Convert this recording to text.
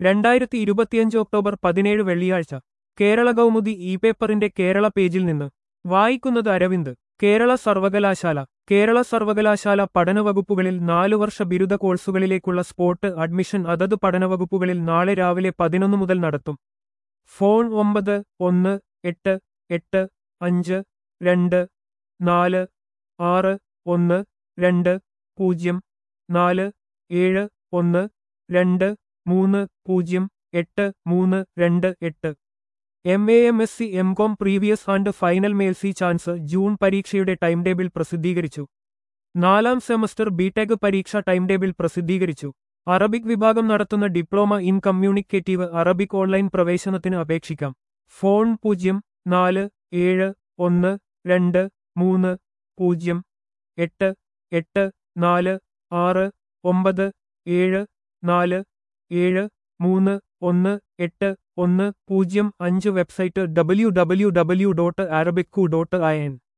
രണ്ടായിരത്തി ഇരുപത്തിയഞ്ച് ഒക്ടോബർ പതിനേഴ് വെള്ളിയാഴ്ച കേരള കൗമുദി ഇ പേപ്പറിന്റെ കേരള പേജിൽ നിന്ന് വായിക്കുന്നത് അരവിന്ദ് കേരള സർവകലാശാല കേരള സർവകലാശാല പഠനവകുപ്പുകളിൽ നാലു വർഷ ബിരുദ കോഴ്സുകളിലേക്കുള്ള സ്പോട്ട് അഡ്മിഷൻ അതത് പഠനവകുപ്പുകളിൽ നാളെ രാവിലെ പതിനൊന്ന് മുതൽ നടത്തും ഫോൺ ഒമ്പത് ഒന്ന് എട്ട് എട്ട് അഞ്ച് രണ്ട് നാല് ആറ് ഒന്ന് രണ്ട് പൂജ്യം നാല് ഏഴ് ഒന്ന് രണ്ട് മൂന്ന് പൂജ്യം എട്ട് മൂന്ന് രണ്ട് എട്ട് M A M S C M com previous and final മേൽസി ചാൻസ് ജൂൺ പരീക്ഷയുടെ ടൈം ടേബിൾ പ്രസിദ്ധീകരിച്ചു നാലാം സെമസ്റ്റർ ബിടെക് പരീക്ഷ ടൈം ടേബിൾ പ്രസിദ്ധീകരിച്ചു അറബിക് വിഭാഗം നടത്തുന്ന diploma in communicative Arabic online പ്രവേശനത്തിന് അപേക്ഷിക്കാം ഫോൺ പൂജ്യം നാല് ഏഴ് ഒന്ന് രണ്ട് മൂന്ന് പൂജ്യം എട്ട് എട്ട് നാല് ആറ് ഒമ്പത് ഏഴ് നാല് ഏഴ് മൂന്ന് ഒന്ന് എട്ട് ഒന്ന് പൂജ്യം അഞ്ച് website W W W dot Arabic dot I N